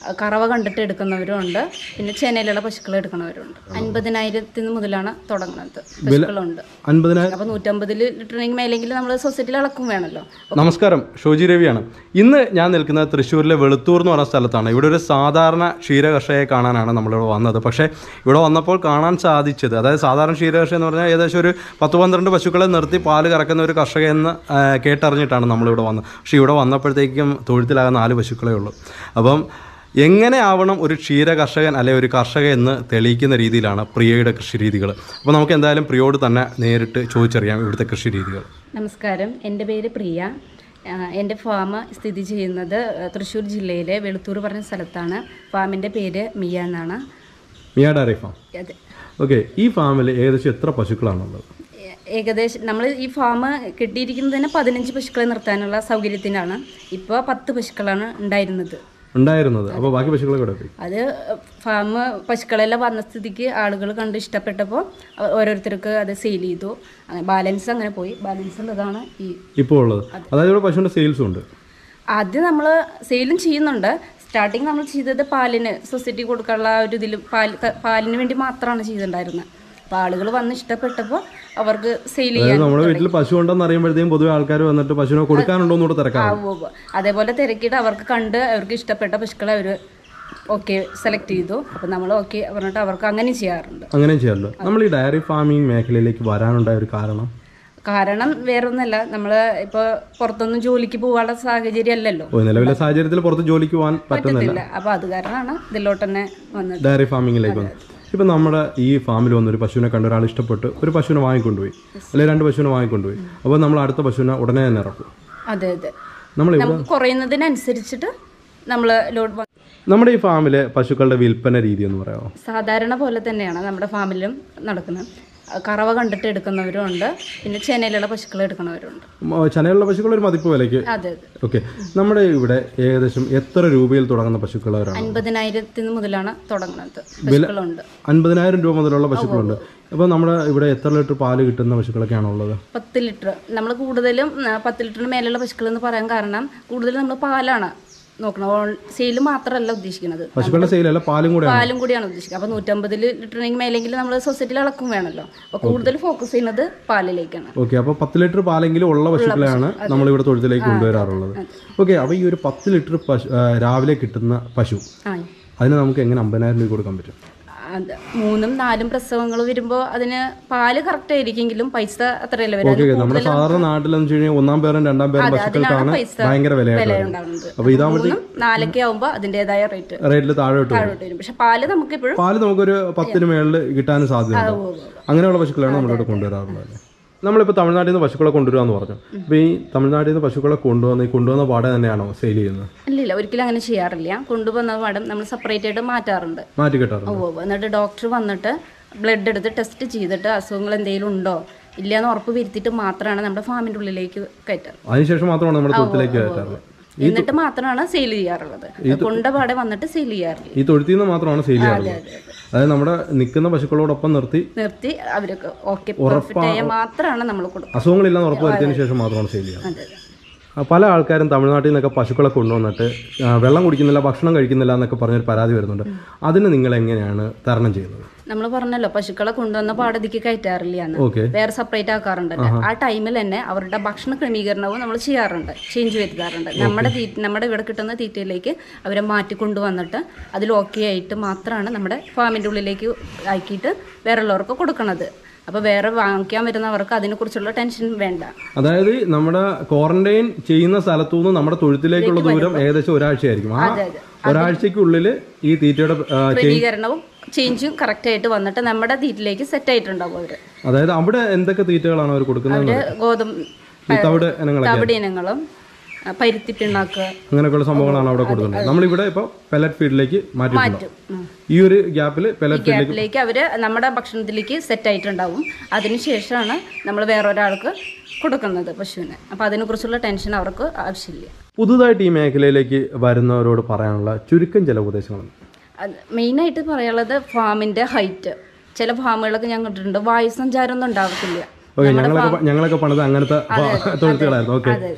കറവ കണ്ടിട്ട് എടുക്കുന്നവരും ഉണ്ട് പിന്നെ ചെന്നൈയിലുള്ള പശുക്കളെ എടുക്കുന്നവരുണ്ട് അൻപതിനായിരത്തിന് മുതലാണ് തുടങ്ങുന്നത് പശുക്കളുണ്ട് അൻപതിനായിരം അപ്പോൾ നൂറ്റമ്പതിൽ ലിറ്ററിനെങ്കിൽ മേലെങ്കിൽ നമ്മൾ സൊസൈറ്റിയിൽ അളക്കും വേണമല്ലോ നമസ്കാരം ഷോജി രവിയാണ് ഇന്ന് ഞാൻ നിൽക്കുന്നത് തൃശ്ശൂരിലെ വെളുത്തൂർ എന്ന് പറഞ്ഞ സ്ഥലത്താണ് ഇവിടെ ഒരു സാധാരണ ക്ഷീര കർഷകയെ കാണാനാണ് നമ്മളിവിടെ വന്നത് പക്ഷേ ഇവിടെ വന്നപ്പോൾ കാണാൻ സാധിച്ചത് അതായത് സാധാരണ ക്ഷീര കർഷക എന്ന് പറഞ്ഞാൽ ഏകദേശം ഒരു പത്ത് പന്ത്രണ്ട് പശുക്കളെ നിർത്തി പാല് കറക്കുന്ന ഒരു കർഷക എന്ന് ആ, കേട്ടറിഞ്ഞിട്ടാണ് നമ്മളിവിടെ വന്നത് പക്ഷേ ഇവിടെ വന്നപ്പോഴത്തേക്കും തൊഴുത്തിലാകെ നാല് പശുക്കളേ ഉള്ളൂ അപ്പം എങ്ങനെ ആവണം ഒരു ക്ഷീര കർഷകൻ അല്ലെ ഒരു കർഷക എന്ന് തെളിയിക്കുന്ന രീതിയിലാണ് പ്രിയയുടെ കൃഷി രീതികൾ അപ്പോൾ നമുക്ക് എന്തായാലും പ്രിയോട് തന്നെ നേരിട്ട് ചോദിച്ചറിയാം ഇവിടുത്തെ കൃഷി രീതികൾ നമസ്കാരം എൻ്റെ പേര് പ്രിയ ആ, എൻ്റെ ഫാം സ്ഥിതി ചെയ്യുന്നത് ആ, തൃശ്ശൂർ ജില്ലയിലെ വെളുത്തൂർ പറഞ്ഞ സ്ഥലത്താണ് ഫാമിൻ്റെ പേര് മിയ എന്നാണ് മിയാ ഡയറി ഫാം അത് ഓക്കെ ഈ ഫാമിൽ ഏകദേശം എത്ര പശുക്കളാണുള്ളത് ഏ- ഏകദേശം നമ്മൾ ഈ ഫാം കെട്ടിയിരിക്കുന്നത് തന്നെ പതിനഞ്ച് പശുക്കളെ നിർത്താനുള്ള സൗകര്യത്തിനാണ് ഇപ്പോൾ പത്ത് പശുക്കളാണ് ഉണ്ടായിരുന്നത് ഉണ്ടായിരുന്നത് അപ്പോൾ ബാക്കി പശുക്കളെ കൂടെ പോയി അത് ഫാം പശുക്കളെല്ലാം വന്ന സ്ഥിതിക്ക് ആളുകൾ കണ്ട് ഇഷ്ടപ്പെട്ടപ്പോൾ അവ- ഓരോരുത്തർക്ക് അത് സെയിൽ ചെയ്തു അങ്ങനെ ബാലൻസ് അങ്ങനെ പോയി ബാലൻസ് ഉള്ളതാണ് ഈ ഇപ്പോൾ ഉള്ളത് അതായത് ഇവിടെ പശുവിൻ്റെ സെയിൽസും ഉണ്ട് ആദ്യം നമ്മൾ സെയിലും ചെയ്യുന്നുണ്ട് സ്റ്റാർട്ടിങ് നമ്മൾ ചെയ്തത് പാലിന് സൊസൈറ്റി കൊടുക്കാനുള്ള ആ ഒരു ഇതിൽ പാൽ ക- പാലിന് വേണ്ടി മാത്രമാണ് ചെയ്തിട്ടുണ്ടായിരുന്നത് അപ്പോൾ ആളുകൾ വന്ന് ഇഷ്ടപ്പെട്ടപ്പോൾ അവർക്ക് സെയിൽ ചെയ്യാൻ അതായത് നമ്മുടെ വീട്ടിൽ പശു ഉണ്ടെന്ന് അറിയുമ്പോഴത്തേക്കും പൊതുവെ ആൾക്കാർ വന്നിട്ട് പശുവിനെ കൊടുക്കാനുണ്ടോ എന്നൂടെ തിരക്കാം ആവുമോ അതേപോലെ തിരക്കിയിട്ട് അവർക്ക് കണ്ട് അവർക്ക് ഇഷ്ടപ്പെട്ട പശുക്കളെ അവർ ഓക്കെ സെലക്ട് ചെയ്തു അപ്പോൾ നമ്മൾ ഓക്കെ പറഞ്ഞിട്ട് അവർക്ക് അങ്ങനെ ചെയ്യാറുണ്ട് അങ്ങനെയും ചെയ്യാമല്ലോ നമ്മൾ ഈ ഡയറി ഫാമിംഗ് മേഖലയിലേക്ക് വരാനുണ്ടായ ഒരു കാരണം കാരണം വേറൊന്നല്ല നമ്മൾ ഇപ്പോൾ പുറത്തൊന്നും ജോലിക്ക് പോകാനുള്ള സാഹചര്യം അല്ലല്ലോ ഓ, നിലവിലെ സാഹചര്യത്തിൽ പുറത്ത് ജോലിക്ക് പോകാൻ പറ്റുന്നില്ല പറ്റത്തില്ല അപ്പോൾ അത് കാരണമാണ് ഇതിലോട്ട് തന്നെ വന്നത് ഡയറി ഫാമിങ്ങിലേക്ക് വന്നു ഇപ്പം നമ്മുടെ ഈ ഫാമിൽ വന്ന് ഒരു പശുവിനെ കണ്ട ഒരാൾ ഇഷ്ടപ്പെട്ട് ഒരു പശുവിനെ വാങ്ങിക്കൊണ്ടുപോയി അല്ലെങ്കിൽ രണ്ട് പശുവിനെ വാങ്ങിക്കൊണ്ടുപോയി അപ്പോൾ നമ്മൾ അടുത്ത പശുവിനെ ഉടനെ തന്നെ ഇറക്കും അതെ അതെ നമ്മൾ നമുക്ക് കുറയുന്നതിനനുസരിച്ചിട്ട് നമ്മൾ ലോഡ് വാ- നമ്മുടെ ഈ ഫാമിലെ പശുക്കളുടെ വിൽപ്പന രീതി എന്ന് പറയാമോ സാധാരണ പോലെ തന്നെയാണ് നമ്മുടെ ഫാമിലും നടക്കുന്നത് കറവ കണ്ടിട്ട് എടുക്കുന്നവരും ഉണ്ട് പിന്നെ ചെന്നൈയിലുള്ള പശുക്കളെ എടുക്കുന്നവരുണ്ട് മ- ചനയുള്ള പശുക്കൾ ഒരു മതിപ്പ് വിലയ്ക്ക് അതെ അതെ ഓക്കെ നമ്മുടെ ഇവിടെ ഏകദേശം എത്ര രൂപയിൽ തുടങ്ങുന്ന പശുക്കളവരാണ് അൻപതിനായിരത്തിന് മുതലാണ് തുടങ്ങുന്നത് പശുക്കളുണ്ട് അൻപതിനായിരം രൂപ മുതലുള്ള പശുക്കളുണ്ട് അപ്പോൾ നമ്മുടെ ഇവിടെ എത്ര ലിറ്റർ പാല് കിട്ടുന്ന പശുക്കളൊക്കെയാണ് ഉള്ളത് പത്ത് ലിറ്റർ നമ്മൾ കൂടുതലും ആ, പത്ത് ലിറ്ററിന് മേലുള്ള പശുക്കൾ എന്ന് പറയാൻ കാരണം കൂടുതലും നമ്മൾ പാലാണ് നോക്കണം സെയിൽ മാത്രമല്ല ഉദ്ദേശിക്കുന്നത് പശുക്കളുടെ സെയിലല്ല പാലും കൂടെ പാലും കൂടിയാണ് ഉദ്ദേശിക്കുന്നത് അപ്പോൾ നൂറ്റമ്പതിൽ ലിറ്ററിനെങ്കിൽ മേലെങ്കിൽ നമ്മൾ സൊസൈറ്റിയിൽ അളക്കും വേണമല്ലോ അപ്പോൾ കൂടുതൽ ഫോക്കസ് ചെയ്യുന്നത് പാലിലേക്കാണ് ഓക്കെ അപ്പോൾ പത്ത് ലിറ്റർ പാലെങ്കിലും ഉള്ള പശുക്കളെയാണ് നമ്മൾ ഇവിടെ തൊഴുത്തിലേക്ക് കൊണ്ടുവരാറുള്ളത് ഓക്കെ അപ്പോൾ ഈ ഒരു പത്ത് ലിറ്റർ പശു ആ, രാവിലെ കിട്ടുന്ന പശു ആ അതിന് നമുക്ക് എങ്ങനെ അമ്പതിനായിരം രൂപ കൊടുക്കാൻ പറ്റും അത് മൂന്നും നാലും പ്രസവങ്ങൾ വരുമ്പോൾ അതിന് പാല് കറക്റ്റ് ആയിരിക്കെങ്കിലും പൈസ അത്രയല്ല വരും ഓക്കെ നമ്മുടെ സാധാരണ നാട്ടിലെന്ന് വെച്ച് കഴിഞ്ഞാൽ ഒന്നാം പേരും രണ്ടാം പേരും പശുക്കൾക്കാണ് പൈസ ഭയങ്കര വിലയായിട്ട് വില വരുന്നത്. ഉണ്ടാവുന്നത് അപ്പോൾ ഇതാകുമ്പോൾ മൂന്നും നാലൊക്കെ ആവുമ്പോൾ അതിൻ്റെതായ റേറ്റ് റേറ്റിൽ താഴോട്ട് വരും താഴോട്ട് വരും പക്ഷെ പാല് നമുക്ക് ഇപ്പോഴും പാല് നമുക്കൊരു പത്തിന് മേളിൽ കിട്ടാനും സാധ്യതയുണ്ട് അങ്ങനെയുള്ള പശുക്കളാണ് നമ്മളിവിടെ കൊണ്ടുവരാറുള്ളത് നമ്മളിപ്പോൾ തമിഴ്നാട്ടിൽ നിന്ന് പശുക്കളെ കൊണ്ടുവരാന്ന് പറഞ്ഞു അപ്പോൾ ഈ തമിഴ്നാട്ടിൽ നിന്ന് പശുക്കളെ കൊണ്ടുവന്ന് ഈ കൊണ്ടുവന്ന പാടെ തന്നെയാണോ സെയിൽ ചെയ്യുന്നത് ഇല്ലില്ല ഒരിക്കലും അങ്ങനെ ചെയ്യാറില്ല കൊണ്ടുവന്ന പാടം നമ്മൾ സെപ്പറേറ്റ് ആയിട്ട് മാറ്റാറുണ്ട് മാറ്റി കിട്ടാറുണ്ട് ഓ എന്നിട്ട് ഡോക്ടർ വന്നിട്ട് ബ്ലഡ് എടുത്ത് ടെസ്റ്റ് ചെയ്തിട്ട് അസുഖങ്ങൾ എന്തെങ്കിലും ഉണ്ടോ ഇല്ല എന്ന് ഉറപ്പ് വരുത്തിയിട്ട് മാത്രമാണ് നമ്മുടെ ഫാമിൻ്റെ ഉള്ളിലേക്ക് കയറ്റാറ് അതിനുശേഷം മാത്രമാണ് നമ്മുടെ തൊഴുത്തിലേക്ക് കയറ്റാറുള്ളത് എന്നിട്ട് മാത്രമാണ് സെയിൽ ചെയ്യാറുള്ളത് കൊണ്ട പാടെ വന്നിട്ട് സെയിൽ ചെയ്യാറില്ല ഈ തൊഴുത്തിൽ നിന്ന് മാത്രമാണ് സെയിൽ ചെയ്യാറുള്ളത് അതായത് നമ്മുടെ നിൽക്കുന്ന പശുക്കളോടൊപ്പം നിർത്തി നിർത്തി അവർക്ക് ഓക്കെ പെർഫെക്റ്റ് ആയ മാത്രമാണ് നമ്മൾ കൊടുക്കുന്നത് അസുഖങ്ങളില്ലെന്ന് ഉറപ്പ് വരുത്തിയതിന് ശേഷം മാത്രമാണ് സെയിൽ ചെയ്യുക അതെ അതെ ആ, പല ആൾക്കാരും തമിഴ്നാട്ടിൽ നിന്നൊക്കെ പശുക്കളെ കൊണ്ടുവന്നിട്ട് ആ, വെള്ളം കുടിക്കുന്നില്ല ഭക്ഷണം കഴിക്കുന്നില്ല എന്നൊക്കെ പറഞ്ഞൊരു പരാതി വരുന്നുണ്ട് അതിന് നിങ്ങൾ എങ്ങനെയാണ് തരണം ചെയ്യുന്നത് നമ്മൾ പറഞ്ഞല്ലോ പശുക്കളെ കൊണ്ടുവന്ന പാടതിക്ക് കയറ്റാറില്ല എന്ന് ഓക്കെ വേറെ സെപ്പറേറ്റ് ആക്കാറുണ്ടല്ലോ ആ ടൈമിൽ തന്നെ അവരുടെ ഭക്ഷണ ക്രമീകരണവും നമ്മൾ ചെയ്യാറുണ്ട് ചേഞ്ച് വരുത്താറുണ്ട് നമ്മുടെ തീ നമ്മുടെ ഇവിടെ കിട്ടുന്ന തീറ്റയിലേക്ക് അവരെ മാറ്റി കൊണ്ടുവന്നിട്ട് അതിൽ ഓക്കെ ആയിട്ട് മാത്രമാണ് നമ്മുടെ ഫാമിൻ്റെ ഉള്ളിലേക്ക് ആക്കിയിട്ട് വേറെയുള്ളവർക്ക് കൊടുക്കണത് അപ്പോൾ വേറെ വാങ്ങിക്കാൻ വരുന്നവർക്ക് അതിനെക്കുറിച്ചുള്ള ടെൻഷൻ വേണ്ട അതായത് നമ്മുടെ ക്വാറന്റൈൻ ചെയ്യുന്ന സ്ഥലത്തു നിന്ന് നമ്മുടെ തൊഴുത്തിലേക്കുള്ള ദൂരം ഏകദേശം ഒരാഴ്ചയായിരിക്കും ആ അതെ അതെ ഒരാഴ്ചക്കുള്ളിൽ ഈ തീറ്റയുടെ ആ, ക്രമീകരണവും ചേഞ്ചും കറക്റ്റ് ആയിട്ട് വന്നിട്ട് നമ്മുടെ തീറ്റിലേക്ക് സെറ്റ് ആയിട്ടുണ്ടാവും അവര് അതായത് അവിടെ എന്തൊക്കെ തീറ്റകളാണ് അവർ കൊടുക്കുന്നത് അവര് ഗോതമ്പ് ഈ തവിട് ഇനങ്ങളൊക്കെ തവിട് ഇനങ്ങളും ആ, പരുത്തി പിണ്ണാക്ക് അങ്ങനെയൊക്കെയുള്ള സംഭവങ്ങളാണ് അവിടെ കൊടുക്കുന്നത് നമ്മളിവിടെ ഇപ്പോൾ പെലറ്റ് ഫീഡിലേക്ക് മാറ്റിയിട്ടുണ്ട് മാറ്റും ഉം. ഈ ഒരു ഗ്യാപ്പിൽ പെലറ്റ് ഫീഡിലേക്ക് ഗ്യാപ്പിലേക്ക് അവര് നമ്മുടെ ഭക്ഷണത്തിലേക്ക് സെറ്റ് ആയിട്ടുണ്ടാവും അതിനുശേഷമാണ് നമ്മൾ വേറൊരാൾക്ക് കൊടുക്കുന്നത് പശുവിന് അപ്പോൾ അതിനെക്കുറിച്ചുള്ള ടെൻഷൻ അവർക്ക് ആവശ്യമില്ല പുതുതായിട്ട് ഈ മേഖലയിലേക്ക് വരുന്നവരോട് പറയാനുള്ള ചുരുക്കം ചില ഉപദേശങ്ങൾ അത് മെയിനായിട്ട് പറയാനുള്ളത് ഫാമിൻ്റെ ഹൈറ്റ് ചില ഫാമുകളൊക്കെ ഞാൻ കണ്ടിട്ടുണ്ട് വായുസഞ്ചാരം ഒന്നും ഉണ്ടാവത്തില്ല ഓക്കെ ഞങ്ങളൊക്കെ പ- ഞങ്ങളൊക്കെ പണിത് അങ്ങനത്തെ തൊഴുത്തുകളായിരുന്നു ഓക്കെ അതെ അതെ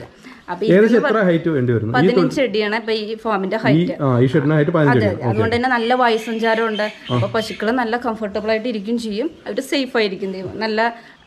അപ്പൊ ഏകദേശം എത്ര ഹൈറ്റ് വേണ്ടി വരുന്നു ഈ പതിനഞ്ച് അടിയാണ് ഇപ്പൊ ഈ ഫാമിന്റെ ഈ ഹൈറ്റ് ആ ഈ ഷെഡിന് ഹൈറ്റ് പതിനഞ്ച് അതെ അടി അതെ അതുകൊണ്ട് തന്നെ നല്ല വായുസഞ്ചാരം ഉണ്ട് അപ്പൊ പശുക്കൾ നല്ല കംഫർട്ടബിൾ ആയിട്ട് ഇരിക്കും ചെയ്യും അവര് സേഫ് ആയിരിക്കും ചെയ്യും നല്ല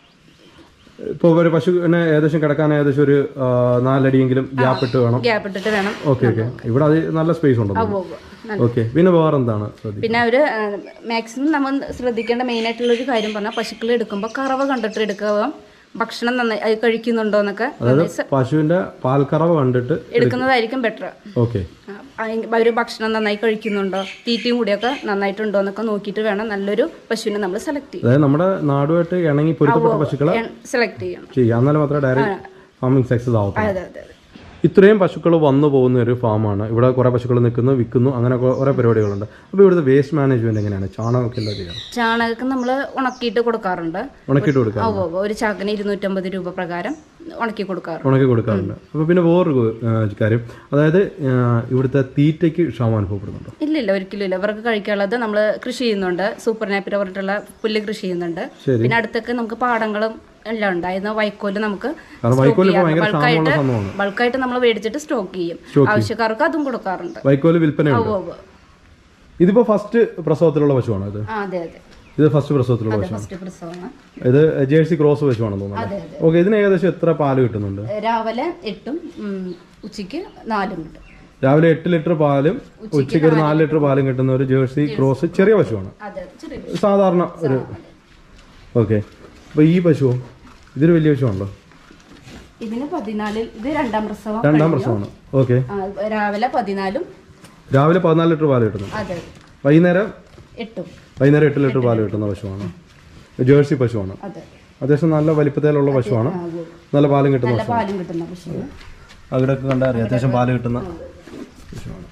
ഇപ്പോൾ ഒരു പശുവിനെ ഏകദേശം കിടക്കാൻ ഏകദേശം ഒരു ആ, നാലടിയെങ്കിലും ഗ്യാപ്പ് ഇട്ട് വേണം ഗ്യാപ്പ് ഇട്ടിട്ട് വേണം ഓക്കെ ഓക്കെ ഇവിടെ അത് നല്ല സ്പേസ് ഉണ്ടോ പോവുക ഓക്കെ പിന്നെ വേറെ എന്താണ് ശ്രദ്ധിക്കുക പിന്നെ അവര് മാക്സിമം നമ്മൾ ശ്രദ്ധിക്കേണ്ട മെയിൻ ആയിട്ടുള്ള ഒരു കാര്യം പറഞ്ഞാൽ പശുക്കളെ എടുക്കുമ്പോൾ കറവ കണ്ടിട്ട് എടുക്കുക ഭക്ഷണം നന്നായി അത് കഴിക്കുന്നുണ്ടോ എന്നൊക്കെ അതായത് പശുവിന്റെ പാൽക്കറവ് കണ്ടിട്ട് എടുക്കുന്നതായിരിക്കും ബെറ്റർ ഓക്കെ അവർ ഭക്ഷണം നന്നായി കഴിക്കുന്നുണ്ടോ തീറ്റയും കൂടിയൊക്കെ നന്നായിട്ടുണ്ടോ എന്നൊക്കെ നോക്കിയിട്ട് വേണം നല്ലൊരു പശുവിനെ നമ്മൾ സെലക്ട് ചെയ്യാൻ അതായത് നമ്മുടെ നാടുമായിട്ട് ഇണങ്ങി പൊരുത്തപ്പെട്ട പശുക്കളെ സെലക്ട് ചെയ്യണം ചെയ്യാം എന്നാലും മാത്രമേ ഡയറക്റ്റ് ഫാമിംഗ് സക്സസ് ആവത്തുള്ളൂ അതെ അതെ അതെ ഇത്രയും പശുക്കൾ വന്നു പോകുന്ന ഒരു ഫാമാണ് ഇവിടെ കുറേ പശുക്കൾ നിൽക്കുന്നു വിൽക്കുന്നു അങ്ങനെ കുറേ പരിപാടികളുണ്ട് അപ്പോൾ ഇവിടുത്തെ വേസ്റ്റ് മാനേജ്മെന്റ് എങ്ങനെയാണ് ചാണകമൊക്കെ എല്ലാം ചെയ്യണം ചാണകം നമ്മൾ ഉണക്കിയിട്ട് കൊടുക്കാറുണ്ട് ഉണക്കിയിട്ട് കൊടുക്കാം ഓ ഓ, ഒരു ചാക്കിന് ഇരുന്നൂറ്റമ്പത് രൂപ പ്രകാരം ഉണക്കി കൊടുക്കാറുണ്ട് ഉണക്കി കൊടുക്കാറുണ്ട് അപ്പോൾ പിന്നെ വേറൊരു ആ, കാര്യം അതായത് ആ, ഇവിടുത്തെ തീറ്റയ്ക്ക് ക്ഷാമം അനുഭവപ്പെടുന്നുണ്ടോ ഇല്ല ഇല്ല ഒരിക്കലും ഇല്ല ഇവർക്ക് കഴിക്കാനുള്ളത് നമ്മൾ കൃഷി ചെയ്യുന്നുണ്ട് സൂപ്പർ നാപ്പിർ പറഞ്ഞിട്ടുള്ള പുല്ല് കൃഷി ചെയ്യുന്നുണ്ട് ശരി. പിന്നെ അടുത്തൊക്കെ നമുക്ക് പാടങ്ങളും എല്ലാം ഉണ്ട് അതിന് വൈക്കോല് നമുക്ക് കാരണം വൈക്കോൽ ഇപ്പോൾ ഭയങ്കര ക്ഷാമമുള്ള സംഭവമാണ് ബൾക്കായിട്ട് നമ്മൾ മേടിച്ചിട്ട് സ്റ്റോക്ക് ചെയ്യും ആവശ്യക്കാർക്ക് അതും കൊടുക്കാറുണ്ട് വൈക്കോല് വിൽപ്പനയുണ്ട് ഓ, ഓ. ഇതിപ്പോൾ ഫസ്റ്റ് പ്രസവത്തിലുള്ള പശുവാണ് ഇത് ആ അതെ അതെ ഇത് ഫസ്റ്റ് പ്രസവത്തിലുള്ള പശു ഫസ്റ്റ് പ്രസവമാണ് ഇത് ജേഴ്സി ക്രോസ് പശുവാണെന്ന് തോന്നുന്നു അതെ അതെ ഓക്കെ ഇതിന് ഏകദേശം എത്ര പാല് കിട്ടുന്നുണ്ട് രാവിലെ എട്ടും ഉം, ഉച്ചയ്ക്ക് നാലും കിട്ടും രാവിലെ എട്ട് ലിറ്റർ പാലും ഉച്ചയ്ക്ക് ഒരു നാല് ലിറ്റർ പാലും കിട്ടുന്ന ഒരു ജേഴ്സി ക്രോസ് ചെറിയ പശുവാണ് അതെ അതെ ചെറിയ സാധാരണ ഒരു ഓക്കെ അപ്പോൾ ഈ പശുവോ ഇതൊരു വലിയ പശുവാണല്ലോ ഇതിന് പതിനാലിൽ ഇത് രണ്ടാം പ്രസവം രണ്ടാം പ്രസവമാണ് ഓക്കെ ആ, രാവിലെ പതിനാലും രാവിലെ പതിനാല് ലിറ്റർ പാല് കിട്ടുന്നു അതെ വൈകുന്നേരം എട്ടും വൈകുന്നേരം എട്ട് ലിറ്റർ പാല് കിട്ടുന്ന പശുവാണ് ജേഴ്സി പശുവാണ് അതെ അത്യാവശ്യം നല്ല വലിപ്പത്തിലുള്ള പശുവാണ് ആ, അതെ. നല്ല പാലും കിട്ടുന്ന നല്ല പാലും കിട്ടുന്ന പശുവാണ് അവിടെയൊക്കെ കണ്ടാൽ അറിയാം അത്യാവശ്യം പാല് കിട്ടുന്ന പശുവാണ്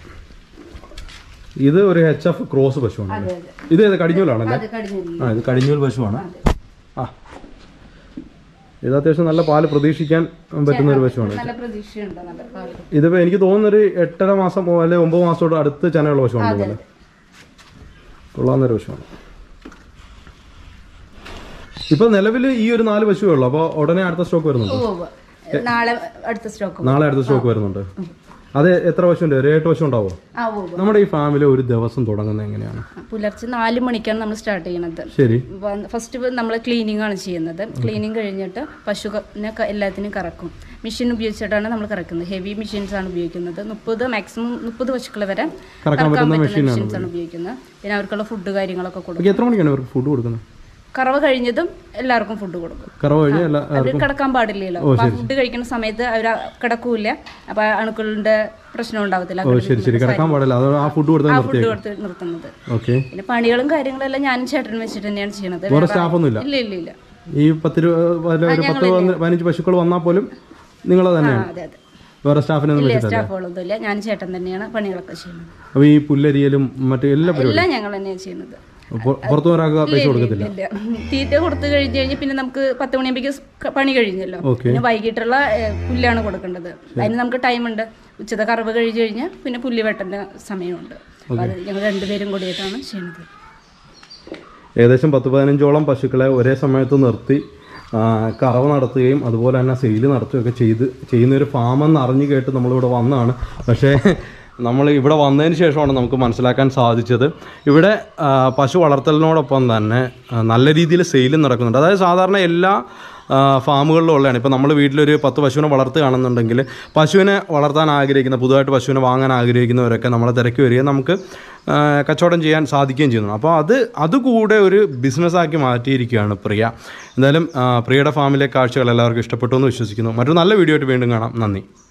ഇത് ഒരു എച്ച് എഫ് ക്രോസ് പശുവാണ് അതെ അതെ ഇത് ഏത് കടിഞ്ഞൂലാണല്ലേ അത് കഴിഞ്ഞില്ല ആ ഇത് കടിഞ്ഞൂൽ പശുവാണ് ആ ഇത് അത്യാവശ്യം നല്ല പാല് പ്രതീക്ഷിക്കാൻ പറ്റുന്ന ഒരു പശുവാണ് നല്ല പ്രതീക്ഷയുണ്ട് നല്ല പാല് ഇതിപ്പോ എനിക്ക് തോന്നുന്ന ഒരു എട്ടര മാസം അല്ലെങ്കിൽ ഒമ്പത് മാസത്തോട് അടുത്ത് ചനയുള്ള പശുവാണ് തോന്നുന്നത് കൊള്ളാവുന്ന ഒരു പശുവാണ് ഇപ്പൊ നിലവിൽ ഈ ഒരു നാല് പശുവേ ഉള്ളൂ അപ്പോൾ ഉടനെ അടുത്ത സ്റ്റോക്ക് വരുന്നുണ്ട് ഓ ഓ. നാളെ അടുത്ത സ്റ്റോക്ക് നാളെ അടുത്ത സ്റ്റോക്ക് വരുന്നുണ്ട് അത് എത്ര പശുണ്ട് ഒരു എട്ട് പശു ഉണ്ടാവോ ആ ഓ ഓ. നമ്മുടെ ഈ ഫാമിൽ ഒരു ദിവസം തുടങ്ങുന്നത് എങ്ങനെയാണ് പുലർച്ചെ നാല് മണിക്കാണ് നമ്മൾ സ്റ്റാർട്ട് ചെയ്യുന്നത് ശരി ഫസ്റ്റ് നമ്മൾ ക്ലീനിങ് ആണ് ചെയ്യുന്നത് ക്ലീനിങ് കഴിഞ്ഞിട്ട് പശുവിനെ ക- എല്ലാത്തിനും കറക്കും മെഷീൻ ഉപയോഗിച്ചിട്ടാണ് നമ്മൾ കറക്കുന്നത് ഹെവി മെഷീൻസ് ആണ് ഉപയോഗിക്കുന്നത് മുപ്പത് മാക്സിമം മുപ്പത് പശുക്കൾ വരെ കറക്കാൻ പറ്റുന്ന മെഷീനാണ് മെഷീൻസ് ആണ് ഉപയോഗിക്കുന്നത് പിന്നെ അവർക്കുള്ള ഫുഡ് കാര്യങ്ങളൊക്കെ കൊടുക്കും ഓക്കെ എത്ര മണിക്കാണ് ഇവർക്ക് ഫുഡ് കൊടുക്കുന്നത് കറവ കഴിഞ്ഞതും എല്ലാവർക്കും ഫുഡ് കൊടുക്കും കറവ് കഴിഞ്ഞ് എല്ലാ അവർ കിടക്കാൻ പാടില്ലല്ലോ അപ്പൊ ഫുഡ് കഴിക്കുന്ന സമയത്ത് അവർ കിടക്കൂല അപ്പൊ അണുക്കളുടെ പ്രശ്നം ഉണ്ടാവത്തില്ല ഓ ശരി ശരി കിടക്കാൻ പാടില്ല അത് ആ ഫുഡ് കൊടുത്താൽ നിർത്തി ഫുഡ് കൊടുത്ത് നിർത്തുന്നത് ഓക്കെ പിന്നെ പണികളും കാര്യങ്ങളും എല്ലാം ഞാനും ചേട്ടനും വെച്ചിട്ട് തന്നെയാണ് ചെയ്യണത് വേറെ സ്റ്റാഫൊന്നും ഇല്ല ഇല്ല ഇല്ല ഇല്ല ഈ പത്ത് രൂപ ഒരു പത്ത് പതിന- പതിനഞ്ച് പശുക്കൾ വന്നാൽ പോലും നിങ്ങൾ ആ, തന്നെയാണ് അതെ അതെ വേറെ സ്റ്റാഫിനെ ഒന്നും ഇല്ല വെച്ചിട്ടില്ല സ്റ്റാഫുകളൊന്നും ഇല്ല ഞാൻ ചേട്ടൻ തന്നെയാണ് പണികളൊക്കെ ചെയ്യുന്നത് അപ്പോൾ ഈ പുല്ലരിയലും മറ്റു എല്ലാ പരിപാടി എല്ലാം ഞങ്ങൾ തന്നെയാണ് ചെയ്യുന്നത് പൊ- പുറത്തു ഒരാൾക്ക് പൈസ കൊടുക്കത്തില്ല ഇല്ല തീറ്റ കൊടുത്തു കഴിഞ്ഞ് കഴിഞ്ഞ് പിന്നെ നമുക്ക് പത്ത് മണിയാകുമ്പോഴേക്ക് പണി കഴിഞ്ഞല്ലോ ഓക്കെ പിന്നെ വൈകിട്ടുള്ള ഏ, പുല്ലാണ് കൊടുക്കേണ്ടത് അതിന് നമുക്ക് ടൈമുണ്ട് ഉച്ചത്തെ കറവ് കഴിഞ്ഞ് കഴിഞ്ഞാൽ പിന്നെ പുല്ല് വെട്ടേണ്ട സമയമുണ്ട് അപ്പോൾ അത് ഞങ്ങൾ രണ്ടുപേരും കൂടിയിട്ടാണ് ചെയ്യുന്നത് ഏകദേശം പത്ത് പതിനഞ്ചോളം പശുക്കളെ ഒരേ സമയത്ത് നിർത്തി ആ, കറവ നടത്തുകയും അതുപോലെ തന്നെ സെയിൽ നടത്തുകയൊക്കെ ചെയ്ത് ചെയ്യുന്ന ഒരു ഫാമെന്ന് അറിഞ്ഞു കേട്ട് നമ്മളിവിടെ വന്നതാണ് പക്ഷേ നമ്മൾ ഇവിടെ വന്നതിന് ശേഷമാണ് നമുക്ക് മനസ്സിലാക്കാൻ സാധിച്ചത് ഇവിടെ ആ, പശു വളർത്തലിനോടൊപ്പം തന്നെ ആ, നല്ല രീതിയിൽ സെയിലും നടക്കുന്നുണ്ട് അതായത് സാധാരണ എല്ലാ ആ, ഫാമുകളിലും ഉള്ളതാണ് ഇപ്പോൾ നമ്മൾ വീട്ടിലൊരു പത്ത് പശുവിനെ വളർത്തുകയാണെന്നുണ്ടെങ്കിൽ പശുവിനെ വളർത്താൻ ആഗ്രഹിക്കുന്ന പുതുതായിട്ട് പശുവിനെ വാങ്ങാൻ ആഗ്രഹിക്കുന്നവരൊക്കെ നമ്മളെ തിരക്കി വരികയും നമുക്ക് ആ, കച്ചവടം ചെയ്യാൻ സാധിക്കുകയും ചെയ്യുന്നു അപ്പോൾ അത് അതുകൂടെ ഒരു ബിസിനസ്സാക്കി മാറ്റിയിരിക്കുകയാണ് പ്രിയ എന്തായാലും ആ, പ്രിയയുടെ ഫാമിലെ കാഴ്ചകൾ എല്ലാവർക്കും ഇഷ്ടപ്പെട്ടു എന്ന് വിശ്വസിക്കുന്നു മറ്റൊരു നല്ല വീഡിയോ ആയിട്ട് വീണ്ടും കാണാം നന്ദി